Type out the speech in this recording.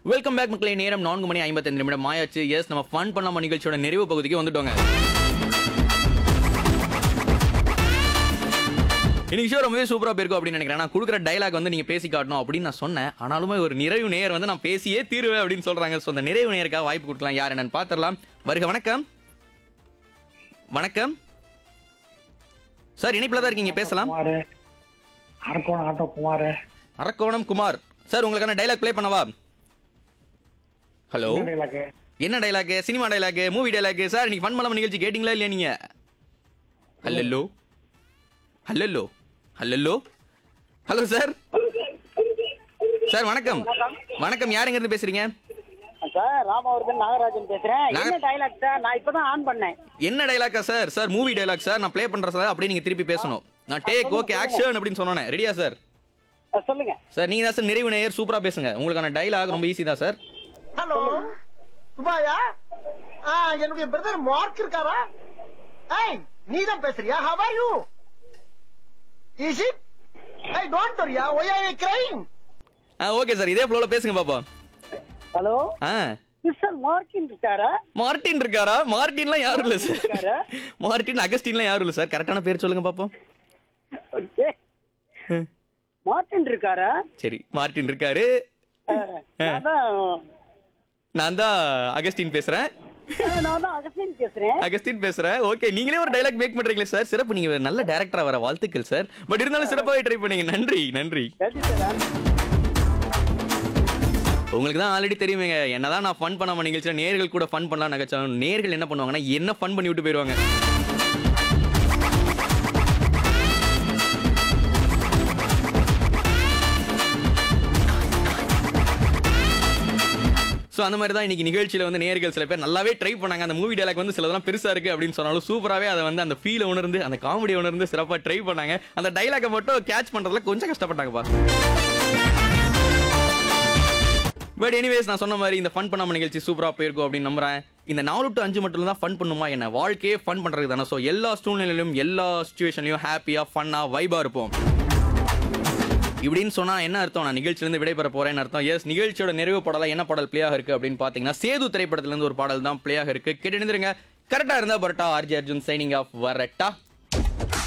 Welcome back மக்களே நேரம் நான்கு மணி ஐம்பத்தஞ்சு நிமிடம் ஆயாச்சு எஸ் நம்ம ஃபன் பண்ணாம நிகழ்ச்சியோட நிறைவு பகுதிக்கு வந்துட்டோங்க இன்னைக்கு ஷோ ரொம்பவே சூப்பரா போயிருக்கும் அப்படின்னு நினைக்கிறேன் நான் கொடுக்குற டைலாக் வந்து நீங்க பேசி காட்டணும் அப்படின்னு நான் சொன்னேன் ஆனாலுமே ஒரு நிறைவு நேயர் வந்து நான் பேசியே தீருவேன் அப்படின்னு சொல்றாங்க ஸோ அந்த நிறைவு நேயருக்காக வாய்ப்பு கொடுக்கலாம் யார் என்னன்னு பார்த்துடலாம் வருக வணக்கம் வணக்கம் சார் இணைப்பில் தான் இருக்கீங்க பேசலாம் குமார் அரக்கோணம் ஆட்டோ குமார் அரக்கோணம் குமார் சார் உங்களுக்கான டைலாக் ப்ளே பண்ணவா ஹலோ இலக்கு என்ன dialogue cinema dialogue movie dialogue sir நீங்க ஃபன் பண்ணாம நிகழ்ச்சி கேட்டிங்களா இல்லையா நீங்க hello hello hello hello sir sir வணக்கம் வணக்கம் யாருங்க இருந்து பேசுறீங்க சார் ராமாவர்தன் நாகராஜன் பேசுறேன் நாக- என்ன டைலாக் சார் நான் இப்பதான் ஆன் பண்ணேன் என்ன டைலாக்கா sir sir movie dialogue sir நான் ப்ளே பண்றேன் சார் அப்படியே நீங்க திருப்பி பேசணும் நான் டேக் ஓகே ஆக்ஷன் அப்படின்னு சொன்னேன் ரெடியா சார் அஹ் சொல்லுங்க சார் நீங்க தான் சார் நிறைவு நேயர் சூப்பரா பேசுங்க உங்களுக்கான டைலாக் ரொம்ப ஈஸி தான் சார் ஹலோ துபாயா ஆ என்னுடைய பிரதர் மார்க் இருக்காரா ஏய் நீ தான் பேசுறியா how are you is it I don't வரியா why are you crying ah okay sir இதே ஃப்ளோல பேசுங்க பாப்பா ஹலோ ஆ மிஸ்டர் மார்க்கின் இருக்காரா மார்டின் இருக்காரா மார்டின்லாம் யாரும் இல்ல சார் இருக்காரா? மார்டின் அகஸ்டின்லாம் யாரும் இல்ல சார் கரெக்டான பேர் சொல்லுங்க பாப்போம் ஓகே. மார்ட்டின் இருக்காரா சரி மார்டின் இருக்காரு அஹ், நான் தான் நான் தான் அகஸ்டின் பேசுறேன் அஹ், நான் தான் அகஸ்டின் பேசுறேன் அகஸ்டின் பேசுறேன் ஓகே நீங்களே ஒரு டைலாக் மேக் பண்றீங்களே சார் சிறப்பு நீங்க ஒரு நல்ல டேரக்டரா வர வாழ்த்துக்கள் சார் பட் இருந்தாலும் சிறப்பாவே ட்ரை பண்ணீங்க நன்றி நன்றி நன்றி சார் உங்களுக்கு தான் ஆல்ரெடி தெரியுமேங்க என்னதான் நான் ஃபன் பண்ணாம நிகழ்ச்சியில் நேர்கள் கூட ஃபன் பண்ணலாம் நினைச்சாலும் நேர்கள் என்ன பண்ணுவாங்கன்னா என்ன ஃபன் பண்ணி விட்டு போயிடுவாங்க ஸோ அந்த மாதிரி தான் இன்னைக்கு நிகழ்ச்சியில் வந்து நேர்கள் சில பேர் நல்லாவே ட்ரை பண்ணாங்க அந்த மூவி டைலாக் வந்து சிலதெல்லாம் பெருசாக இருக்குது அப்படின்னு சொன்னாலும் சூப்பராகவே அதை வந்து அந்த ஃபீலை உணர்ந்து அந்த காமெடி உணர்ந்து சிறப்பாக ட்ரை பண்ணாங்க அந்த டைலாக்கை மட்டும் கேட்ச் பண்ணுறதுல கொஞ்சம் கஷ்டப்பட்டாங்கப்பா பட் எனிவேஸ் நான் சொன்ன மாதிரி இந்த ஃபன் பண்ணாம நிகழ்ச்சி சூப்பரா போயிருக்கும் அப்படின்னு நம்புறேன் இந்த நாலு டு அஞ்சு மட்டும் தான் ஃபன் பண்ணுமா என்ன வாழ்க்கையே ஃபன் பண்றது தானே ஸோ எல்லா சூழ்நிலையிலும் எல்லா சுச்சுவேஷன்லையும் ஹாப்பியா ஃபன்னா வைபா இருப்போம் இப்படின்னு சொன்னா என்ன அர்த்தம் நான் நிகழ்ச்சியிலிருந்து விடைபெற போறேன்னு அர்த்தம் எஸ் நிகழ்ச்சியோட நிறைவு பாடலாம் என்ன பாடல் பிளே ஆக இருக்கு அப்படின்னு பாத்தீங்கன்னா சேது திரைப்படத்துல இருந்து ஒரு பாடல் தான் பிளே ஆக இருக்கு கேட்டு கரெக்டா இருந்தா பரட்டா ஆர்ஜி அர்ஜுன் சைனிங் ஆஃப் வரட்டா